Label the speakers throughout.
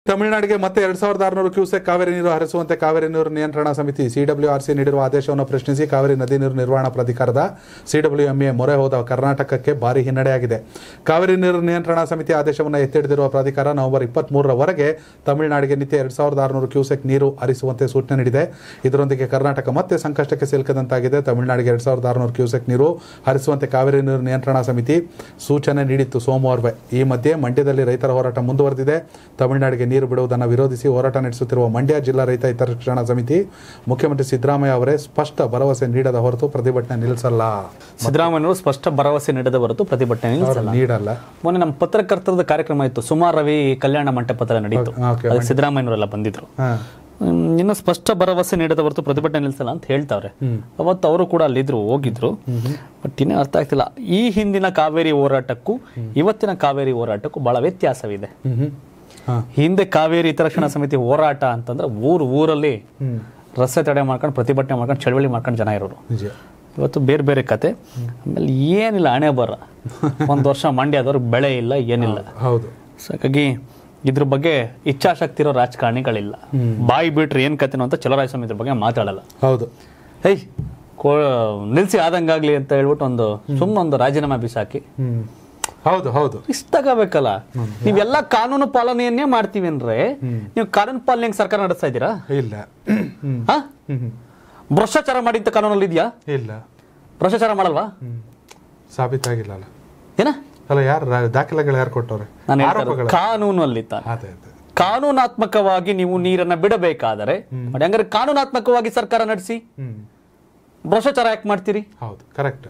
Speaker 1: ತಮಿಳುನಾಡಿಗೆ ಮತ್ತೆ ಎರಡ್ ಸಾವಿರದ ಆರುನೂರು ಕ್ಯೂಸೆಕ್ ಕಾವೇರಿ ನೀರು ಹರಿಸುವಂತೆ ಕಾವೇರಿ ನೀರು ನಿಯಂತ್ರಣಾ ಸಮಿತಿ ಸಿಡಬ್ಲ್ಯೂಆರ್ಸಿ ನೀಡಿರುವ ಆದೇಶವನ್ನು ಪ್ರಶ್ನಿಸಿ ಕಾವೇರಿ ನದಿ ನೀರು ನಿರ್ವಹಣಾ ಪ್ರಾಧಿಕಾರದ ಸಿಡಬ್ಲ್ಯೂಎಂಎ ಮೊರೆ ಹೋದ ಕರ್ನಾಟಕಕ್ಕೆ ಭಾರಿ ಹಿನ್ನಡೆಯಾಗಿದೆ ಕಾವೇರಿ ನೀರು ನಿಯಂತ್ರಣಾ ಸಮಿತಿ ಆದೇಶವನ್ನು ಎತ್ತಿಡಿದಿರುವ ಪ್ರಾಧಿಕಾರ ನವೆಂಬರ್ ಇಪ್ಪತ್ಮೂರರವರೆಗೆ ತಮಿಳುನಾಡಿಗೆ ನಿತ್ಯ ಎರಡ್ ಸಾವಿರದ ಆರುನೂರು ಕ್ಯೂಸೆಕ್ ನೀರು ಹರಿಸುವಂತೆ ಸೂಚನೆ ನೀಡಿದೆ ಇದರೊಂದಿಗೆ ಕರ್ನಾಟಕ ಮತ್ತೆ ಸಂಕಷ್ಟಕ್ಕೆ ಸಿಲುಕದಂತಾಗಿದೆ ತಮಿಳುನಾಡಿಗೆ ಎರಡ್ ಸಾವಿರದ ಆರುನೂರು ಕ್ಯೂಸೆಕ್ ನೀರು ಹರಿಸುವಂತೆ ಕಾವೇರಿ ನೀರು ನಿಯಂತ್ರಣಾ ಸಮಿತಿ ಸೂಚನೆ ನೀಡಿತ್ತು ಸೋಮವಾರವೇ ಈ ಮಧ್ಯೆ ಮಂಡ್ಯದಲ್ಲಿ ರೈತರ ಹೋರಾಟ ಮುಂದುವರೆದಿದೆ ತಮಿಳುನಾಡಿಗೆ ನೀರು ಬಿಡುವುದನ್ನು ವಿರೋಧಿಸಿ ಹೋರಾಟ ನಡೆಸುತ್ತಿರುವ ಮಂಡ್ಯ ಜಿಲ್ಲಾ ರೈತ ಹಿತರಕ್ಷಣಾ ಸಮಿತಿ ಮುಖ್ಯಮಂತ್ರಿ ಸಿದ್ದರಾಮಯ್ಯ ಅವರೇ ಸ್ಪಷ್ಟ ಭರವಸೆ ನೀಡದ ಹೊರತು ಪ್ರತಿಭಟನೆ ನಿಲ್ಲಿಸಲ್ಲ
Speaker 2: ಸಿದ್ದರಾಮಯ್ಯನವರು ಸ್ಪಷ್ಟ ಭರವಸೆ ನೀಡದ ಹೊರತು ಪ್ರತಿಭಟನೆ
Speaker 1: ಅವರು
Speaker 2: ನಿಲ್ಲಿಸಲ್ಲ
Speaker 1: ನೀಡಲ್ಲ
Speaker 2: ಮೊನ್ನೆ ನಮ್ಮ ಪತ್ರಕರ್ತರದ ಕಾರ್ಯಕ್ರಮ ಇತ್ತು ಸುಮಾರ್ ರವಿ ಕಲ್ಯಾಣ ಮಂಟಪದಲ್ಲಿ ನಡೀತು
Speaker 1: ಓಕೆ,
Speaker 2: ಅದಕ್ಕೆ ಸಿದ್ದರಾಮಯ್ಯನವರೆಲ್ಲ ಬಂದಿದ್ರು
Speaker 1: ಹಾ
Speaker 2: ಹ್ಮ್, ಇನ್ನು ಸ್ಪಷ್ಟ ಭರವಸೆ ನೀಡದ ಹೊರತು ಪ್ರತಿಭಟನೆ ನಿಲ್ಲಿಸಲ್ಲ ಅಂತ ಹೇಳ್ತಾವ್ರೆ ಅವತ್ತು ಅವರು ಕೂಡ ಅಲ್ಲಿದ್ರು ಹೋಗಿದ್ರು ಬಟ್ ಇನ್ನೇ ಅರ್ಥ ಆಗ್ತಿಲ್ಲ ಈ ಹಿಂದಿನ ಕಾವೇರಿ ಹೋರಾಟಕ್ಕೂ ಇವತ್ತಿನ ಕಾವೇರಿ ಹೋರಾಟಕ್ಕೂ ಬಹಳ ವ್ಯತ್ಯಾಸವಿದೆ
Speaker 1: ಹ್ಮ್ ಹ್ಮ್ ಹಾ
Speaker 2: ಹಿಂದೆ ಕಾವೇರಿ ಹಿತರಕ್ಷಣಾ ಸಮಿತಿ ಹೋರಾಟ ಅಂತಂದ್ರೆ ಊರು ಊರಲ್ಲಿ ರಸ್ತೆ ತಡೆ ಮಾಡ್ಕೊಂಡು ಪ್ರತಿಭಟನೆ ಮಾಡ್ಕೊಂಡು ಚಳವಳಿ ಮಾಡ್ಕೊಂಡು ಜನ ಇರೋರು
Speaker 1: ನಿಜ
Speaker 2: ಇವತ್ತು ಬೇರೆ ಬೇರೆ ಕತೆ ಆಮೇಲೆ ಏನಿಲ್ಲ ಹಣೆ ಬರ ಒಂದು ವರ್ಷ ಮಂಡ್ಯದವ್ರಿಗೆ ಬೆಳೆ ಇಲ್ಲ ಏನಿಲ್ಲ
Speaker 1: ಹೌದು
Speaker 2: ಸೊ ಹಾಗಾಗಿ ಇದ್ರ ಬಗ್ಗೆ ಇಚ್ಛಾಶಕ್ತಿ ಇರೋ ರಾಜಕಾರಣಿಗಳಿಲ್ಲ ಬಾಯಿ ಬಿಟ್ರೆ ಏನ್ ಕತೆನೋ ಅಂತ ಚಲರಾಯಸ್ವಾಮಿ ಇದ್ರ ಬಗ್ಗೆ ಮಾತಾಡಲ್ಲ
Speaker 1: ಹೌದು
Speaker 2: ಹೇಯ್ ಕೋ ನಿಲ್ಸಿ ಆದಂಗಾಗ್ಲಿ ಅಂತ ಹೇಳ್ಬಿಟ್ಟು ಒಂದು ಸುಮ್ಮನೆ ಒಂದು ರಾಜೀನಾಮೆ ಬಿಸಾಕಿ
Speaker 1: ಹ್ಮ್ ಹೌದು ಹೌದು
Speaker 2: ಇಷ್ಟ ತಗೋಬೇಕಲ್ಲ ನೀವೆಲ್ಲ ಕಾನೂನು ಪಾಲನೆಯನ್ನೇ ಮಾಡ್ತೀವಿ ಅಂದ್ರೆ ನೀವು ಕಾನೂನು ಪಾಲನೆ ಹೆಂಗ್ ಸರ್ಕಾರ ನಡೆಸ್ತಾ ಇದ್ದೀರಾ
Speaker 1: ಇಲ್ಲ ಹ್ಮ್
Speaker 2: ಹಾ
Speaker 1: ಹ್ಮ್
Speaker 2: ಭ್ರಷ್ಟಾಚಾರ ಮಾಡಿ ಅಂತ ಕಾನೂನಲ್ಲಿ ಇದೆಯಾ
Speaker 1: ಇಲ್ಲ
Speaker 2: ಭ್ರಷ್ಟಾಚಾರ ಮಾಡಲ್ವಾ
Speaker 1: ಹ್ಮ್ ಸಾಬೀತಾಗಿಲ್ಲ ಅಲ್ಲ
Speaker 2: ಏನ
Speaker 1: ಅಲ್ಲ ಯಾರು ರಾ- ದಾಖಲೆಗಳು ಯಾರು ಕೊಟ್ಟವ್ರೆ
Speaker 2: ನಾನು
Speaker 1: ಆರೋಪಗಳು
Speaker 2: ಕಾನೂನಲ್ಲಿ ತಾನೆ
Speaker 1: ಅದೇ ಅದೇ
Speaker 2: ಕಾನೂನಾತ್ಮಕವಾಗಿ ನೀವು ನೀರನ್ನ ಬಿಡಬೇಕಾದರೆ ಮಾಡಿ ಹಂಗಾರೆ ಕಾನೂನಾತ್ಮಕವಾಗಿ ಸರ್ಕಾರ ನಡೆಸಿ
Speaker 1: ಹ್ಮ್
Speaker 2: ಭ್ರಷ್ಟಾಚಾರ ಯಾಕೆ ಮಾಡ್ತೀರಿ
Speaker 1: ಹೌದು ಕರೆಕ್ಟ್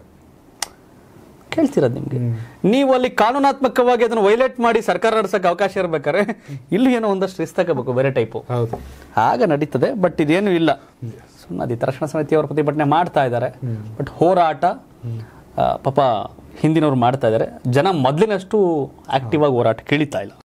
Speaker 2: ಕೇಳ್ತಿರೋದು ನಿಮ್ಗೆ ನೀವು ಅಲ್ಲಿ ಕಾನೂನಾತ್ಮಕವಾಗಿ ಅದನ್ನು ವೈಲೇಟ್ ಮಾಡಿ ಸರ್ಕಾರ ನಡೆಸಕ್ಕೆ ಅವಕಾಶ ಇರ್ಬೇಕಾದ್ರೆ ಇಲ್ಲಿ ಏನೋ ಒಂದಷ್ಟು ರಿಸ್ಕ್ ತಗೋಬೇಕು ಬೇರೆ ಟೈಪು
Speaker 1: ಹೌದು
Speaker 2: ಆಗ ನಡೀತದೆ ಬಟ್ ಇದೇನು ಇಲ್ಲ ಸುಮ್ಮನೆ ಅದು ತಕ್ಷಣ ಸಮಿತಿ ಅವರು ಪ್ರತಿಭಟನೆ ಮಾಡ್ತಾ ಇದ್ದಾರೆ ಬಟ್ ಹೋರಾಟ ಆ, ಪಾಪ ಹಿಂದಿನವ್ರು ಮಾಡ್ತಾ ಇದ್ದಾರೆ ಜನ ಮೊದಲಿನಷ್ಟು ಆಕ್ಟಿವ್ ಆಗಿ ಹೋರಾಟ ಕೇಳಿತಾ ಇಲ್ಲ